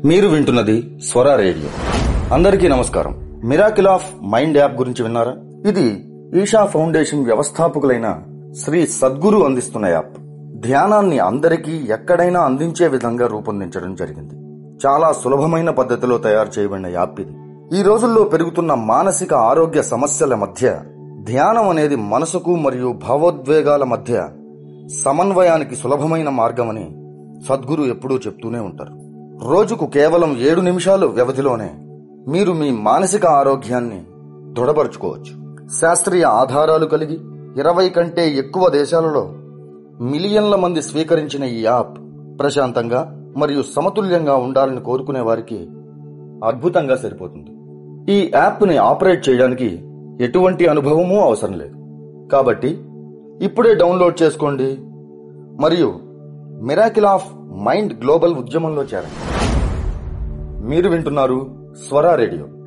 మీరు వింటున్నది స్వర రేడియో అందరికీ నమస్కారం మిరాకిల్ ఆఫ్ మైండ్ యాప్ గురించి విన్నారా ఇది ఈషా ఫౌండేషన్ వ్యవస్థాపకులైన శ్రీ సద్గురు అందిస్తున్న యాప్ ధ్యానాన్ని అందరికీ ఎక్కడైనా అందించే విధంగా రూపొందించడం జరిగింది చాలా సులభమైన పద్ధతిలో తయారు చేయబడిన యాప్ ఇది ఈ రోజుల్లో పెరుగుతున్న మానసిక ఆరోగ్య సమస్యల మధ్య ధ్యానం అనేది మనసుకు మరియు భావోద్వేగాల మధ్య సమన్వయానికి సులభమైన మార్గమని సద్గురు ఎప్పుడూ చెప్తూనే ఉంటారు రోజుకు కేవలం ఏడు నిమిషాలు వ్యవధిలోనే మీరు మీ మానసిక ఆరోగ్యాన్ని దృఢపరచుకోవచ్చు శాస్త్రీయ ఆధారాలు కలిగి ఇరవై కంటే ఎక్కువ దేశాలలో మిలియన్ల మంది స్వీకరించిన ఈ యాప్ ప్రశాంతంగా మరియు సమతుల్యంగా ఉండాలని కోరుకునే వారికి అద్భుతంగా సరిపోతుంది ఈ యాప్ని ఆపరేట్ చేయడానికి ఎటువంటి అనుభవమూ అవసరం లేదు కాబట్టి ఇప్పుడే డౌన్లోడ్ చేసుకోండి మరియు మిరాకిల్ ఆఫ్ మైండ్ గ్లోబల్ ఉద్యమంలో చేరండి మీరు వింటున్నారు స్వరా రేడియో